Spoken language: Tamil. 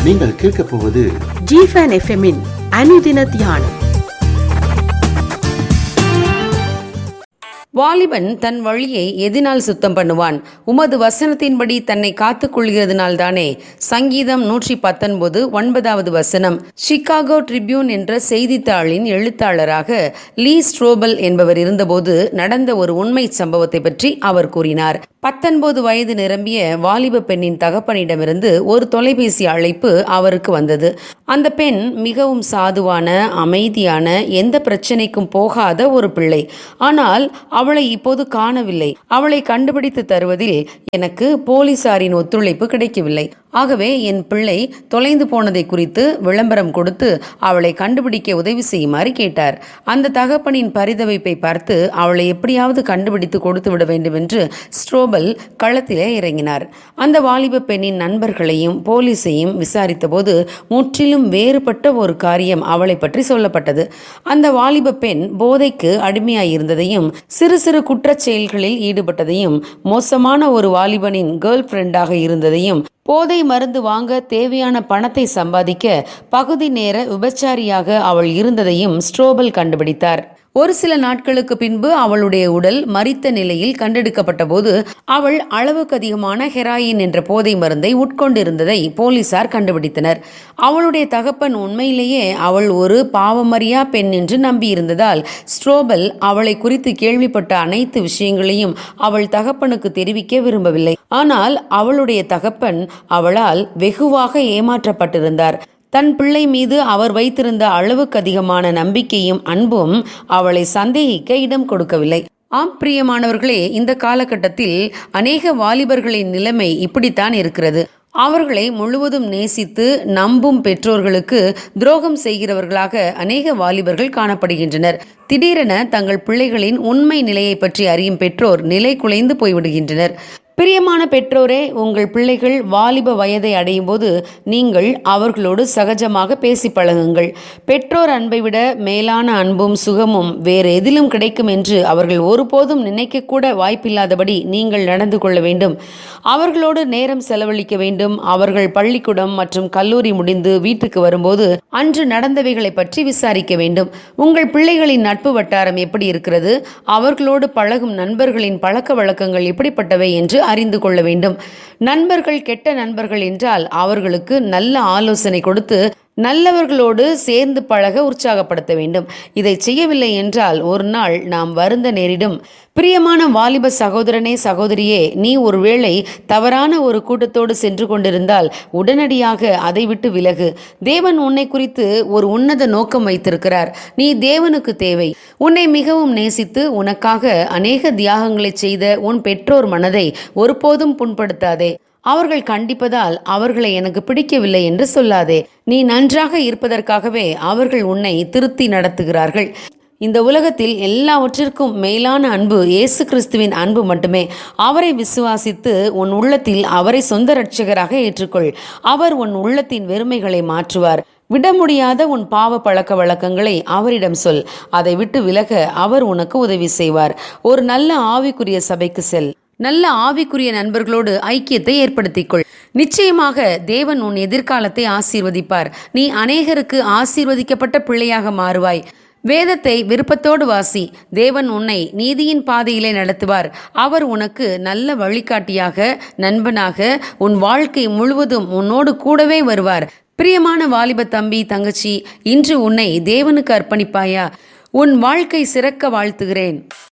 நீங்கள் கேட்கப் போவது ஜிஃபன் எஃப்எம்மின் அனுதின தியானம் வாலிபன் தன் வழியை எதினால் சுத்தம் பண்ணுவான் உமது வசனத்தின்படி தன்னை காத்துக் கொள்கிறதுனால் தானே சங்கீதம் நூற்றி பத்தொன்பது ஒன்பதாவது வசனம் சிகாகோ ட்ரிபியூன் என்ற செய்தித்தாளின் எழுத்தாளராக லீ ஸ்ட்ரோபல் என்பவர் இருந்தபோது நடந்த ஒரு உண்மை சம்பவத்தை பற்றி அவர் கூறினார் பத்தொன்பது வயது நிரம்பிய வாலிப பெண்ணின் தகப்பனிடமிருந்து ஒரு தொலைபேசி அழைப்பு அவருக்கு வந்தது அந்த பெண் மிகவும் சாதுவான அமைதியான எந்த பிரச்சனைக்கும் போகாத ஒரு பிள்ளை ஆனால் அவளை இப்போது காணவில்லை அவளை கண்டுபிடித்து தருவதில் எனக்கு போலீசாரின் ஒத்துழைப்பு கிடைக்கவில்லை ஆகவே என் பிள்ளை தொலைந்து போனதை குறித்து விளம்பரம் கொடுத்து அவளை கண்டுபிடிக்க உதவி செய்யுமாறு கேட்டார் அந்த தகப்பனின் பரிதவிப்பை பார்த்து அவளை எப்படியாவது கண்டுபிடித்து கொடுத்து விட வேண்டும் என்று ஸ்ட்ரோபல் களத்திலே இறங்கினார் அந்த வாலிப பெண்ணின் நண்பர்களையும் போலீஸையும் விசாரித்தபோது முற்றிலும் வேறுபட்ட ஒரு காரியம் அவளை பற்றி சொல்லப்பட்டது அந்த வாலிப பெண் போதைக்கு அடிமையாயிருந்ததையும் சிறு சிறு குற்றச் செயல்களில் ஈடுபட்டதையும் மோசமான ஒரு வாலிபனின் கேர்ள் ஃப்ரெண்டாக இருந்ததையும் போதை மருந்து வாங்க தேவையான பணத்தை சம்பாதிக்க பகுதி நேர விபச்சாரியாக அவள் இருந்ததையும் ஸ்ட்ரோபல் கண்டுபிடித்தார் ஒரு சில நாட்களுக்கு பின்பு அவளுடைய உடல் மரித்த நிலையில் கண்டெடுக்கப்பட்ட போது அவள் அளவுக்கு அதிகமான ஹெராயின் என்ற போதை மருந்தை உட்கொண்டிருந்ததை போலீசார் கண்டுபிடித்தனர் அவளுடைய தகப்பன் உண்மையிலேயே அவள் ஒரு பாவமறியா பெண் என்று நம்பியிருந்ததால் ஸ்ட்ரோபல் அவளை குறித்து கேள்விப்பட்ட அனைத்து விஷயங்களையும் அவள் தகப்பனுக்கு தெரிவிக்க விரும்பவில்லை ஆனால் அவளுடைய தகப்பன் அவளால் வெகுவாக ஏமாற்றப்பட்டிருந்தார் தன் பிள்ளை மீது அவர் வைத்திருந்த அளவுக்கு அதிகமான நம்பிக்கையும் அன்பும் அவளை சந்தேகிக்க இடம் கொடுக்கவில்லை ஆம் பிரியமானவர்களே இந்த காலகட்டத்தில் அநேக வாலிபர்களின் நிலைமை இப்படித்தான் இருக்கிறது அவர்களை முழுவதும் நேசித்து நம்பும் பெற்றோர்களுக்கு துரோகம் செய்கிறவர்களாக அநேக வாலிபர்கள் காணப்படுகின்றனர் திடீரென தங்கள் பிள்ளைகளின் உண்மை நிலையை பற்றி அறியும் பெற்றோர் நிலை குலைந்து போய்விடுகின்றனர் பிரியமான பெற்றோரே உங்கள் பிள்ளைகள் வாலிப வயதை அடையும் போது நீங்கள் அவர்களோடு சகஜமாக பேசி பழகுங்கள் பெற்றோர் அன்பை விட மேலான அன்பும் சுகமும் வேறு எதிலும் கிடைக்கும் என்று அவர்கள் ஒருபோதும் நினைக்கக்கூட வாய்ப்பில்லாதபடி நீங்கள் நடந்து கொள்ள வேண்டும் அவர்களோடு நேரம் செலவழிக்க வேண்டும் அவர்கள் பள்ளிக்கூடம் மற்றும் கல்லூரி முடிந்து வீட்டுக்கு வரும்போது அன்று நடந்தவைகளை பற்றி விசாரிக்க வேண்டும் உங்கள் பிள்ளைகளின் நட்பு வட்டாரம் எப்படி இருக்கிறது அவர்களோடு பழகும் நண்பர்களின் பழக்க வழக்கங்கள் எப்படிப்பட்டவை என்று அறிந்து கொள்ள வேண்டும் நண்பர்கள் கெட்ட நண்பர்கள் என்றால் அவர்களுக்கு நல்ல ஆலோசனை கொடுத்து நல்லவர்களோடு சேர்ந்து பழக உற்சாகப்படுத்த வேண்டும் இதை செய்யவில்லை என்றால் ஒரு நாள் நாம் வருந்த நேரிடும் பிரியமான வாலிப சகோதரனே சகோதரியே நீ ஒருவேளை தவறான ஒரு கூட்டத்தோடு சென்று கொண்டிருந்தால் உடனடியாக அதை விட்டு விலகு தேவன் உன்னை குறித்து ஒரு உன்னத நோக்கம் வைத்திருக்கிறார் நீ தேவனுக்கு தேவை உன்னை மிகவும் நேசித்து உனக்காக அநேக தியாகங்களை செய்த உன் பெற்றோர் மனதை ஒருபோதும் புண்படுத்தாதே அவர்கள் கண்டிப்பதால் அவர்களை எனக்கு பிடிக்கவில்லை என்று சொல்லாதே நீ நன்றாக இருப்பதற்காகவே அவர்கள் உன்னை திருத்தி நடத்துகிறார்கள் இந்த உலகத்தில் எல்லாவற்றிற்கும் மேலான அன்பு இயேசு கிறிஸ்துவின் அன்பு மட்டுமே அவரை விசுவாசித்து உன் உள்ளத்தில் அவரை சொந்த இரட்சகராக ஏற்றுக்கொள் அவர் உன் உள்ளத்தின் வெறுமைகளை மாற்றுவார் விட முடியாத உன் பாவ பழக்க வழக்கங்களை அவரிடம் சொல் அதை விட்டு விலக அவர் உனக்கு உதவி செய்வார் ஒரு நல்ல ஆவிக்குரிய சபைக்கு செல் நல்ல ஆவிக்குரிய நண்பர்களோடு ஐக்கியத்தை ஏற்படுத்திக்கொள் நிச்சயமாக தேவன் உன் எதிர்காலத்தை ஆசீர்வதிப்பார் நீ அநேகருக்கு ஆசீர்வதிக்கப்பட்ட பிள்ளையாக மாறுவாய் வேதத்தை விருப்பத்தோடு வாசி தேவன் உன்னை நீதியின் பாதையிலே நடத்துவார் அவர் உனக்கு நல்ல வழிகாட்டியாக நண்பனாக உன் வாழ்க்கை முழுவதும் உன்னோடு கூடவே வருவார் பிரியமான வாலிப தம்பி தங்கச்சி இன்று உன்னை தேவனுக்கு அர்ப்பணிப்பாயா உன் வாழ்க்கை சிறக்க வாழ்த்துகிறேன்